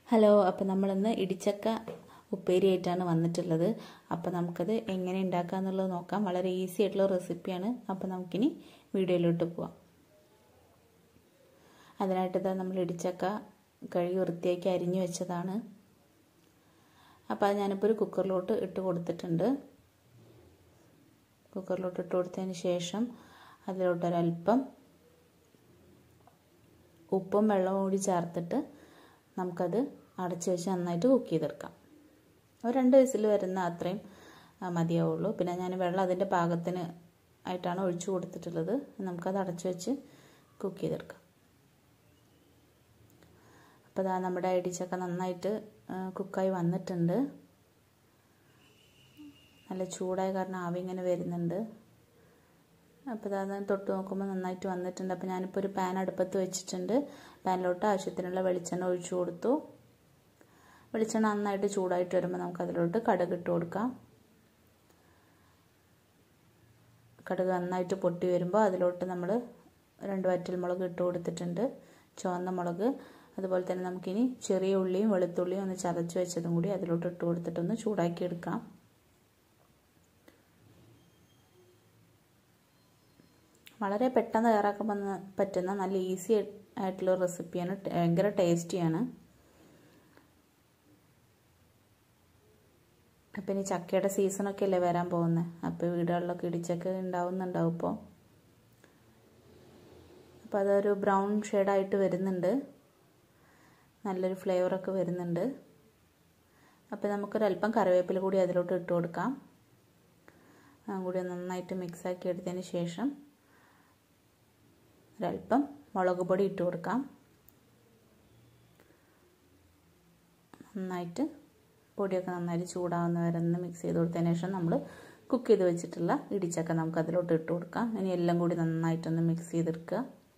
hello അപ്പോൾ നമ്മളിന്ന് ഇടിച്ചക്ക ഉപ്പേരി ആയിട്ടാണ് വന്നിട്ടുള്ളത് അപ്പോൾ നമുക്കത് എങ്ങനെ ഉണ്ടാക്കുക എന്നുള്ളത് നോക്കാം വളരെ ഈസി ആയിട്ടുള്ള റെസിപ്പിയാണ് അപ്പോൾ നമുക്കിനി വീഡിയോയിലോട്ട് പോവാം അതിനായിട്ട് ഇതാ നമ്മൾ ഇടിച്ചക്ക കഴുകി വൃത്തിയാക്കി അരിഞ്ഞു വെച്ചതാണ് അപ്പോൾ അത് ഞാനിപ്പോൾ ഒരു കുക്കറിലോട്ട് ഇട്ട് കൊടുത്തിട്ടുണ്ട് കുക്കറിലോട്ട് ഇട്ട് കൊടുത്തതിന് ശേഷം അതിലോട്ടൊരൽപ്പം ഉപ്പും വെള്ളവും കൂടി ചേർത്തിട്ട് നമുക്കത് അടച്ചു വെച്ച് നന്നായിട്ട് കുക്ക് ചെയ്തെടുക്കാം ഒരു രണ്ട് വിസിൽ വരുന്ന അത്രയും മതിയാവുള്ളൂ പിന്നെ ഞാൻ വെള്ളം അതിൻ്റെ പാകത്തിന് ആയിട്ടാണ് ഒഴിച്ചു കൊടുത്തിട്ടുള്ളത് നമുക്കത് അടച്ചു വെച്ച് കുക്ക് ചെയ്തെടുക്കാം അപ്പോൾ ഇതാ നമ്മുടെ ഇടിച്ചക്ക നന്നായിട്ട് കുക്കായി വന്നിട്ടുണ്ട് നല്ല ചൂടായ കാരണം ആവി ഇങ്ങനെ വരുന്നുണ്ട് അപ്പോൾ അത് തൊട്ട് നോക്കുമ്പോൾ നന്നായിട്ട് വന്നിട്ടുണ്ട് അപ്പോൾ ഞാനിപ്പോൾ ഒരു പാൻ അടുപ്പത്ത് വെച്ചിട്ടുണ്ട് പാനിലോട്ട് ആവശ്യത്തിനുള്ള വെളിച്ചെണ്ണ ഒഴിച്ചു കൊടുത്തു വെളിച്ചെണ്ണ നന്നായിട്ട് ചൂടായിട്ട് വരുമ്പോൾ നമുക്ക് അതിലോട്ട് കടുക് ഇട്ട് കൊടുക്കാം കടുക് നന്നായിട്ട് പൊട്ടി വരുമ്പോൾ അതിലോട്ട് നമ്മൾ രണ്ട് വറ്റൽ മുളക് ഇട്ട് കൊടുത്തിട്ടുണ്ട് ചുവന്ന മുളക് അതുപോലെ തന്നെ നമുക്കിനി ചെറിയ ഉള്ളിയും വെളുത്തുള്ളിയും ഒന്ന് ചതച്ച് വെച്ചതും കൂടി അതിലോട്ട് ഇട്ട് കൊടുത്തിട്ടൊന്ന് ചൂടാക്കി എടുക്കാം വളരെ പെട്ടെന്ന് തയ്യാറാക്കാൻ പറ്റുന്ന നല്ല ഈസി ആയിട്ടുള്ള റെസിപ്പിയാണ് ഭയങ്കര ടേസ്റ്റിയാണ് അപ്പം ഇനി ചക്കയുടെ സീസണൊക്കെ അല്ലേ വരാൻ പോകുന്നത് അപ്പോൾ വീടുകളിലൊക്കെ ഇടിച്ചൊക്കെ ഉണ്ടാവുന്നുണ്ടാവും ഇപ്പോൾ അപ്പോൾ അതൊരു ബ്രൗൺ ഷെയ്ഡായിട്ട് വരുന്നുണ്ട് നല്ലൊരു ഫ്ലേവറൊക്കെ വരുന്നുണ്ട് അപ്പോൾ നമുക്കൊരല്പം കറിവേപ്പില കൂടി അതിലോട്ട് ഇട്ട് കൊടുക്കാം കൂടി നന്നായിട്ട് മിക്സാക്കി എടുത്തതിന് ശേഷം ഒരല്പം മുളക് പൊടി ഇട്ട് കൊടുക്കാം നന്നായിട്ട് പൊടിയൊക്കെ നന്നായിട്ട് ചൂടാവുന്ന വരെ ഒന്ന് മിക്സ് ചെയ്ത് കൊടുത്തതിന് ശേഷം നമ്മൾ കുക്ക് ചെയ്ത് വെച്ചിട്ടുള്ള ഇടിച്ചക്ക നമുക്ക് അതിലോട്ട് ഇട്ട് കൊടുക്കാം ഇനി എല്ലാം കൂടി നന്നായിട്ടൊന്ന് മിക്സ് ചെയ്തെടുക്കുക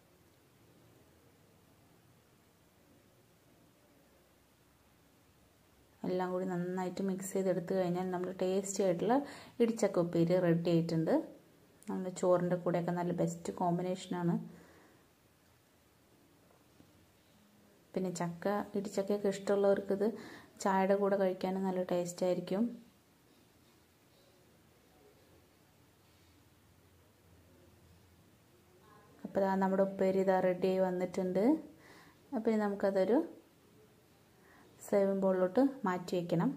എല്ലാം കൂടി നന്നായിട്ട് മിക്സ് ചെയ്തെടുത്ത് കഴിഞ്ഞാൽ നമ്മൾ ടേസ്റ്റി ആയിട്ടുള്ള ഇടിച്ചക്ക ഉപ്പേരി റെഡി ആയിട്ടുണ്ട് നമ്മുടെ ചോറിൻ്റെ കൂടെയൊക്കെ നല്ല ബെസ്റ്റ് കോമ്പിനേഷനാണ് പിന്നെ ചക്ക ഇടിച്ചക്കയൊക്കെ ഇഷ്ടമുള്ളവർക്കിത് ചായയുടെ കൂടെ കഴിക്കാനും നല്ല ടേസ്റ്റ് ആയിരിക്കും അപ്പോൾ ഇതാ നമ്മുടെ ഉപ്പേരി ഇതാ റെഡി ആയി വന്നിട്ടുണ്ട് അപ്പോൾ ഇനി നമുക്കതൊരു സേവിങ് ബോളിലോട്ട് മാറ്റി വയ്ക്കണം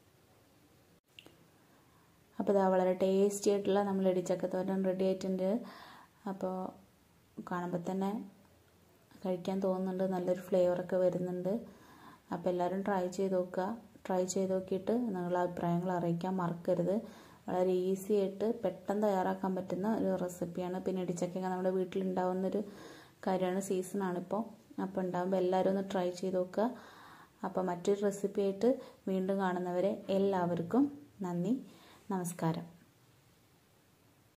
അപ്പോൾ ഇതാ വളരെ ടേസ്റ്റി ആയിട്ടുള്ള നമ്മൾ ഇടിച്ചക്ക തോരൻ റെഡി ആയിട്ടുണ്ട് അപ്പോൾ കാണുമ്പോൾ തന്നെ കഴിക്കാൻ തോന്നുന്നുണ്ട് നല്ലൊരു ഫ്ലേവറൊക്കെ വരുന്നുണ്ട് അപ്പോൾ എല്ലാവരും ട്രൈ ചെയ്ത് നോക്കുക ട്രൈ ചെയ്ത് നോക്കിയിട്ട് നിങ്ങളുടെ അഭിപ്രായങ്ങൾ അറിയിക്കാൻ മറക്കരുത് വളരെ ഈസി ആയിട്ട് പെട്ടെന്ന് തയ്യാറാക്കാൻ പറ്റുന്ന ഒരു റെസിപ്പിയാണ് പിന്നെ ഇടിച്ചക്കൊക്കെ നമ്മുടെ വീട്ടിലുണ്ടാവുന്നൊരു കാര്യമാണ് സീസണാണിപ്പോൾ അപ്പോൾ ഉണ്ടാകുമ്പോൾ എല്ലാവരും ഒന്ന് ട്രൈ ചെയ്ത് നോക്കുക അപ്പോൾ മറ്റൊരു റെസിപ്പി ആയിട്ട് വീണ്ടും കാണുന്നവരെ എല്ലാവർക്കും നന്ദി നമസ്കാരം